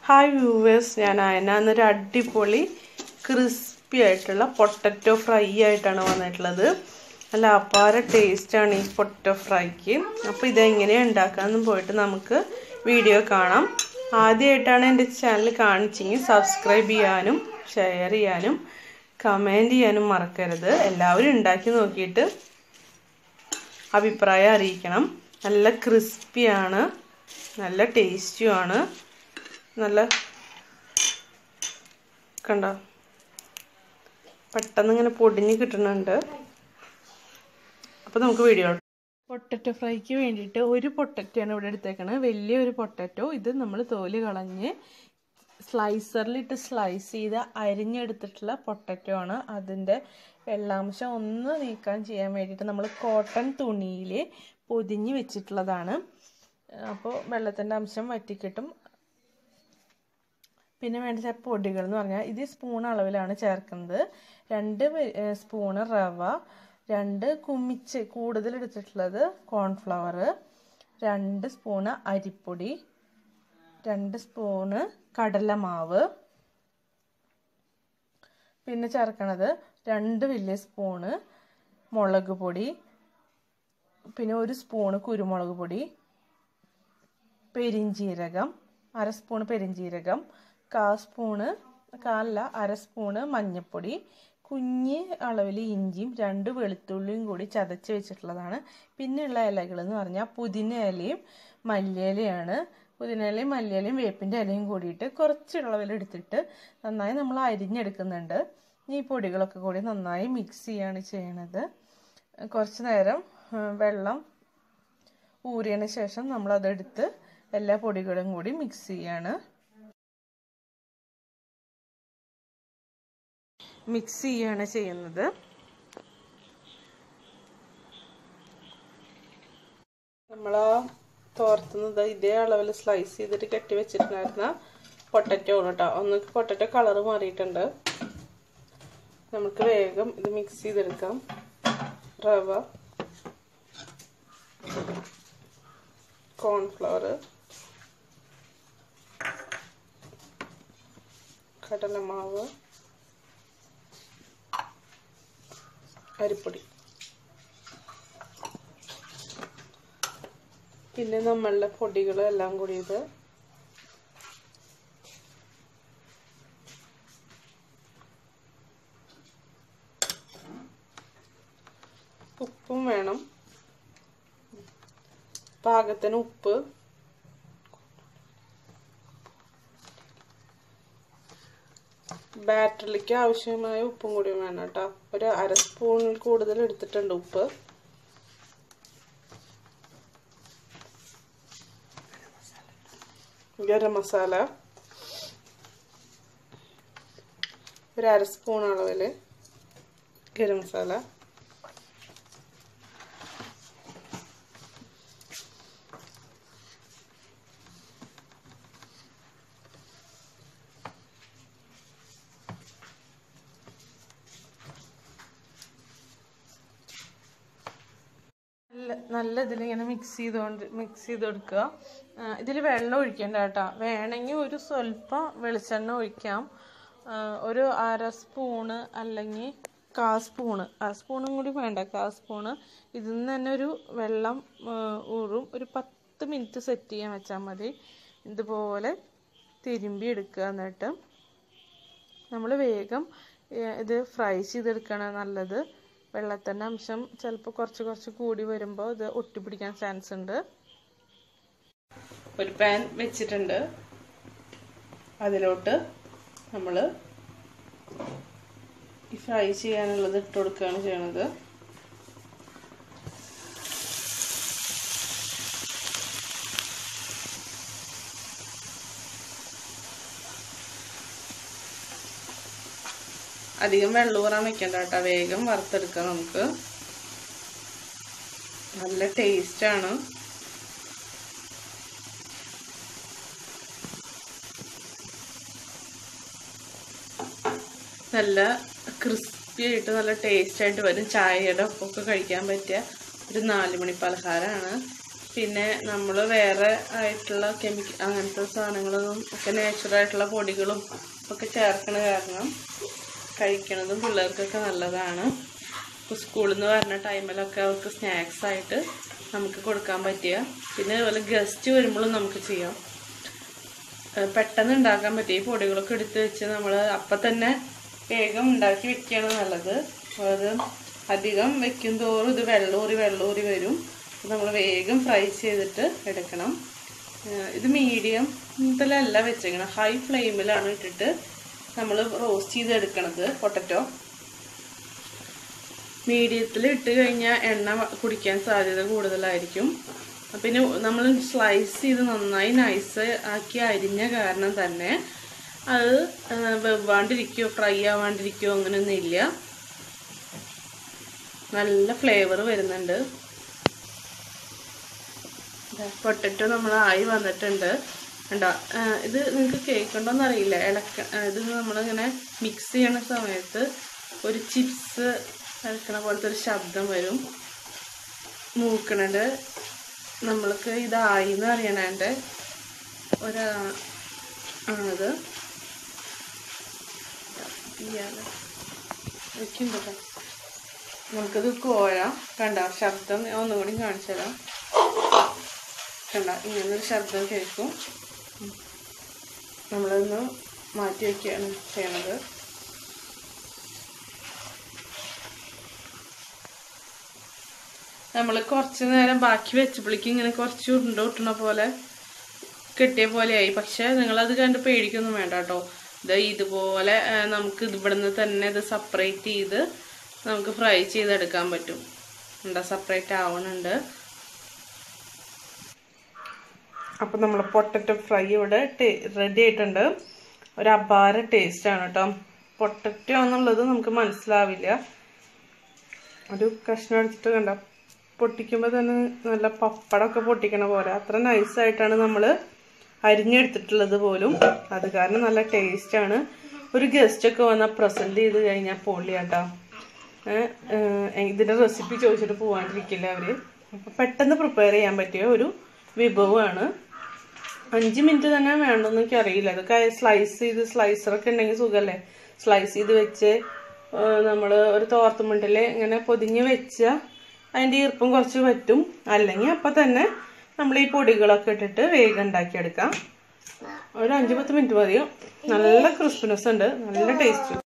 Hi viewers ഞാൻ അയന എന്നൊരു അടിപൊളി ക്രിസ്പി ആയിട്ടുള്ള പൊട്ടറ്റോ ഫ്രൈ ആയിട്ടാണ് വന്നിട്ടുള്ളത് നല്ല അപാര ടേസ്റ്റാണ് ഈ പൊട്ടറ്റോ ഫ്രൈക്ക് അപ്പോൾ ഇതെങ്ങനെയാണ് ഉണ്ടാക്കാമെന്ന് പോയിട്ട് നമുക്ക് വീഡിയോ കാണാം ആദ്യമായിട്ടാണ് എൻ്റെ ചാനൽ കാണിച്ചെങ്കിൽ സബ്സ്ക്രൈബ് ചെയ്യാനും ഷെയർ ചെയ്യാനും കമൻറ്റ് ചെയ്യാനും മറക്കരുത് എല്ലാവരും ഉണ്ടാക്കി നോക്കിയിട്ട് അഭിപ്രായം അറിയിക്കണം നല്ല ക്രിസ്പിയാണ് നല്ല ടേസ്റ്റിയുമാണ് നല്ല കണ്ട പെട്ടെന്ന് ഇങ്ങനെ പൊടിഞ്ഞ് കിട്ടുന്നുണ്ട് അപ്പോൾ നമുക്ക് വീഡിയോ പൊട്ടറ്റോ ഫ്രൈക്ക് വേണ്ടിയിട്ട് ഒരു പൊട്ടറ്റോയാണ് ഇവിടെ എടുത്തേക്കണത് വലിയ ഒരു പൊട്ടറ്റോ ഇത് നമ്മൾ തോല് കളഞ്ഞ് സ്ലൈസറിലിട്ട് സ്ലൈസ് ചെയ്ത് അരിഞ്ഞെടുത്തിട്ടുള്ള പൊട്ടറ്റോ ആണ് അതിൻ്റെ വെള്ളാംശം ഒന്ന് നീക്കാൻ ചെയ്യാൻ വേണ്ടിയിട്ട് നമ്മൾ കോട്ടൺ തുണിയിൽ പൊതിഞ്ഞ് വെച്ചിട്ടുള്ളതാണ് അപ്പോൾ വെള്ളത്തിൻ്റെ അംശം വറ്റിക്കിട്ടും പിന്നെ വേണ്ട പൊടികൾ എന്ന് പറഞ്ഞാൽ ഇത് സ്പൂൺ അളവിലാണ് ചേർക്കുന്നത് രണ്ട് സ്പൂണ് റവ രണ്ട് കുമിച്ച് കൂടുതൽ എടുത്തിട്ടുള്ളത് കോൺഫ്ലവർ രണ്ട് സ്പൂണ് അരിപ്പൊടി രണ്ട് സ്പൂണ് കടലമാവ് പിന്നെ ചേർക്കണത് രണ്ട് വലിയ സ്പൂണ് മുളക് പൊടി പിന്നെ ഒരു സ്പൂണ് കുരുമുളക് പൊടി പെരിഞ്ചീരകം അര സ്പൂണ് പെരിഞ്ചീരകം കാ സ്പൂണ് കാലല്ല അര സ്പൂണ് മഞ്ഞൾപ്പൊടി കുഞ്ഞ് അളവിൽ ഇഞ്ചിയും രണ്ട് വെളുത്തുള്ളിയും കൂടി ചതച്ച് വെച്ചിട്ടുള്ളതാണ് പിന്നെയുള്ള ഇലകൾ എന്ന് പറഞ്ഞാൽ പുതിന ഇലയും മല്ലിയിലയാണ് പുതിന ഇലയും മല്ലിയിലയും വേപ്പിൻ്റെ ഇലയും കൂടിയിട്ട് കുറച്ച് അളവിൽ എടുത്തിട്ട് നന്നായി നമ്മൾ അരിഞ്ഞെടുക്കുന്നുണ്ട് ഈ പൊടികളൊക്കെ കൂടി നന്നായി മിക്സ് ചെയ്യാണ് ചെയ്യണത് കുറച്ച് നേരം വെള്ളം ഊരിയതിന് ശേഷം നമ്മളതെടുത്ത് എല്ലാ പൊടികളും കൂടി മിക്സ് ചെയ്യാണ് മിക്സ് ചെയ്യാണ് ചെയ്യുന്നത് നമ്മൾ ആ തോർത്തുന്നത് ഇതേ അളവിൽ സ്ലൈസ് ചെയ്തിട്ട് കെട്ടി വെച്ചിട്ടുണ്ടായിരുന്ന പൊട്ടറ്റോ ആണ് കേട്ടോ ഒന്ന് പൊട്ടറ്റോ കളർ മാറിയിട്ടുണ്ട് നമുക്ക് വേഗം ഇത് മിക്സ് ചെയ്തെടുക്കാം റവ കോൺഫ്ലവർ കടലമാവ് അരിപ്പൊടി പിന്നെ നമ്മളുടെ പൊടികൾ എല്ലാം കൂടി ഇത് ഉപ്പും വേണം പാകത്തിന് ഉപ്പ് ബാറ്ററിലേക്ക് ആവശ്യമായ ഉപ്പും കൂടി വേണം കേട്ടോ ഒരു അര സ്പൂണിൽ കൂടുതൽ എടുത്തിട്ടുണ്ട് ഉപ്പ് ഗരം മസാല ഒരു അര സ്പൂൺ അളവിൽ ഗരം മസാല നല്ല നല്ല ഇതിലിങ്ങനെ മിക്സ് ചെയ്തുകൊണ്ട് മിക്സ് ചെയ്ത് കൊടുക്കുക ഇതിൽ വെള്ളം ഒഴിക്കേണ്ട കേട്ടോ വേണമെങ്കിൽ ഒരു സ്വല്പം വെളിച്ചെണ്ണ ഒഴിക്കാം ഒരു അര സ്പൂണ് അല്ലെങ്കിൽ കാ സ്പൂണ് അര സ്പൂണും കൂടി വേണ്ട കാ സ്പൂണ് ഇതിൽ നിന്ന് തന്നെ ഒരു വെള്ളം ഊറും ഒരു പത്ത് മിനിറ്റ് സെറ്റ് ചെയ്യാൻ വെച്ചാൽ മതി ഇതുപോലെ തിരുമ്പി എടുക്കുക എന്നിട്ട് നമ്മൾ വേഗം ഇത് ഫ്രൈ ചെയ്തെടുക്കണം നല്ലത് വെള്ളത്തിൻ്റെ അംശം ചിലപ്പോൾ കുറച്ച് കുറച്ച് കൂടി വരുമ്പോൾ ഇത് ഒട്ടിപ്പിടിക്കാൻ ചാൻസ് ഉണ്ട് ഒരു പാൻ വെച്ചിട്ടുണ്ട് അതിലോട്ട് നമ്മൾ ഈ ഫ്രൈ ചെയ്യാനുള്ളത് ഇട്ട് കൊടുക്കുകയാണ് ചെയ്യണത് അധികം വെള്ളം ഊറാൻ വെക്കണ്ട കേട്ടോ വേഗം വറുത്തെടുക്കാം നമുക്ക് നല്ല ടേസ്റ്റാണ് നല്ല ക്രിസ്പി ആയിട്ട് നല്ല ടേസ്റ്റ് ആയിട്ട് വരും ചായയുടെ ഒപ്പമൊക്കെ കഴിക്കാൻ പറ്റിയ ഒരു നാല് മണി പലഹാരമാണ് പിന്നെ നമ്മൾ വേറെ ആയിട്ടുള്ള കെമിക്കൽ അങ്ങനത്തെ സാധനങ്ങളൊന്നും ഒക്കെ നാച്ചുറൽ ആയിട്ടുള്ള പൊടികളും ഒക്കെ ചേർക്കണ കാരണം കഴിക്കണതും പിള്ളേർക്കൊക്കെ നല്ലതാണ് ഇപ്പോൾ സ്കൂളിൽ നിന്ന് വരുന്ന ടൈമിലൊക്കെ അവർക്ക് സ്നാക്സ് ആയിട്ട് നമുക്ക് കൊടുക്കാൻ പറ്റിയ പിന്നെ അതുപോലെ ഗസ്റ്റ് വരുമ്പോഴും നമുക്ക് ചെയ്യാം ഏഹ് പെട്ടെന്ന് ഉണ്ടാക്കാൻ പറ്റിയ ഈ പൊടികളൊക്കെ എടുത്ത് വെച്ച് നമ്മൾ അപ്പം തന്നെ വേഗം ഉണ്ടാക്കി വെക്കുകയാണ് നല്ലത് അത് അധികം വെക്കും തോറും ഇത് വെള്ളൂറി വെള്ളൂറി വരും നമ്മൾ വേഗം ഫ്രൈ ചെയ്തിട്ട് എടുക്കണം ഏഹ് ഇത് മീഡിയം ഇതിലല്ല വെച്ചേക്കണം ഹൈ ഫ്ലെയിമിലാണ് ഇട്ടിട്ട് നമ്മൾ റോസ്റ്റ് ചെയ്തെടുക്കണത് പൊട്ടറ്റോ മീഡിയത്തിൽ ഇട്ട് കഴിഞ്ഞാൽ എണ്ണ വ- കുടിക്കാൻ സാധ്യത കൂടുതലായിരിക്കും പിന്നെ നമ്മൾ സ്ലൈസ് ചെയ്ത് നന്നായി നൈസ് ആക്കി അരിഞ്ഞ കാരണം തന്നെ അത് ആ, വെവ്വാണ്ടിരിക്കുകയോ ഫ്രൈ ആവാണ്ടിരിക്കുകയോ അങ്ങനെയൊന്നും ഇല്ല നല്ല ഫ്ലേവർ വരുന്നുണ്ട് പൊട്ടറ്റോ നമ്മൾ ആയി വന്നിട്ടുണ്ട് ഉണ്ടോ ഇത് നിങ്ങൾക്ക് കേൾക്കണ്ടോന്ന് അറിയില്ല ഇളക്ക ആ, ഇത് നമ്മളിങ്ങനെ മിക്സ് ചെയ്യണ സമയത്ത് ഒരു ചിപ്സ് ഇളക്കണ പോലത്തെ ഒരു ശബ്ദം വരും മൂക്കണത് നമ്മൾക്ക് ഇതായി എന്ന് അറിയണതിൻ്റെ ഒരു ആണത് ഇയാള് വെക്കുന്നുണ്ടോ നമുക്കത് കോരാം കണ്ട ശബ്ദം ഞാൻ ഒന്നും കൂടി കാണിച്ചു തരാം കണ്ട ഇങ്ങനൊരു ശബ്ദം കേൾക്കും ഉം. നമ്മളൊന്ന് മാറ്റി വയ്ക്കുകയാണ് ചെയ്യണത് നമ്മൾ കുറച്ച് നേരം ബാക്കി വെച്ചപ്പോഴേക്കും ഇങ്ങനെ കുറച്ച് ഉരുണ്ട ഒട്ടണ പോലെ കിട്ടിയ പോലെയായി പക്ഷെ നിങ്ങളത് കണ്ട് പേടിക്കൊന്നും വേണ്ട കേട്ടോ ഇത് ഇതുപോലെ ആ, നമുക്ക് ഇത് ഇവിടുന്ന് തന്നെ ഇത് സെപ്പറേറ്റ് ചെയ്ത് നമുക്ക് ഫ്രൈ ചെയ്തെടുക്കാൻ പറ്റും എന്താ സെപ്പറേറ്റ് ആവണുണ്ട് അപ്പം നമ്മൾ പൊട്ടറ്റോ ഫ്രൈ ഇവിടെ റെഡി ആയിട്ടുണ്ട് ഒരു അപാര ടേസ്റ്റാണ് കേട്ടോ പൊട്ടറ്റോ എന്നുള്ളത് നമുക്ക് മനസ്സിലാവില്ല ഒരു കഷ്ണം എടുത്തിട്ട് കണ്ട പൊട്ടിക്കുമ്പോൾ തന്നെ നല്ല പപ്പടമൊക്കെ പൊട്ടിക്കണ പോലെ അത്ര നൈസായിട്ടാണ് നമ്മൾ അരിഞ്ഞെടുത്തിട്ടുള്ളത് പോലും അത് കാരണം നല്ല ടേസ്റ്റാണ് ഒരു ഗസ്റ്റൊക്കെ വന്നാൽ പ്രസൻറ്റ് ചെയ്ത് കഴിഞ്ഞാൽ പൊള്ളിയാട്ടോ ഏഹ്, ഏഹ്, ഇതിൻ്റെ റെസിപ്പി ചോദിച്ചിട്ട് പോകാണ്ടിരിക്കില്ല അവർ അപ്പോൾ പെട്ടെന്ന് പ്രിപ്പയർ ചെയ്യാൻ പറ്റിയ ഒരു വിഭവമാണ് അഞ്ച് മിനിറ്റ് തന്നെ വേണമെന്ന് എനിക്ക് അറിയില്ല അതൊക്കെ സ്ലൈസ് ചെയ്ത് സ്ലൈസറൊക്കെ ഉണ്ടെങ്കിൽ സുഖമല്ലേ സ്ലൈസ് ചെയ്ത് വെച്ച് നമ്മൾ ഒരു തോർത്തുമുണ്ടിൽ ഇങ്ങനെ പൊതിഞ്ഞ് വെച്ചാൽ അതിൻ്റെ ഈർപ്പം കുറച്ച് പറ്റും അല്ലെങ്കിൽ അപ്പം തന്നെ നമ്മൾ ഈ പൊടികളൊക്കെ ഇട്ടിട്ട് വേഗം ഉണ്ടാക്കിയെടുക്കാം ഒരു അഞ്ച് പത്ത് മിനിറ്റ് മതിയോ നല്ല ക്രിസ്പിനെസ് ഉണ്ട് നല്ല ടേസ്റ്റ്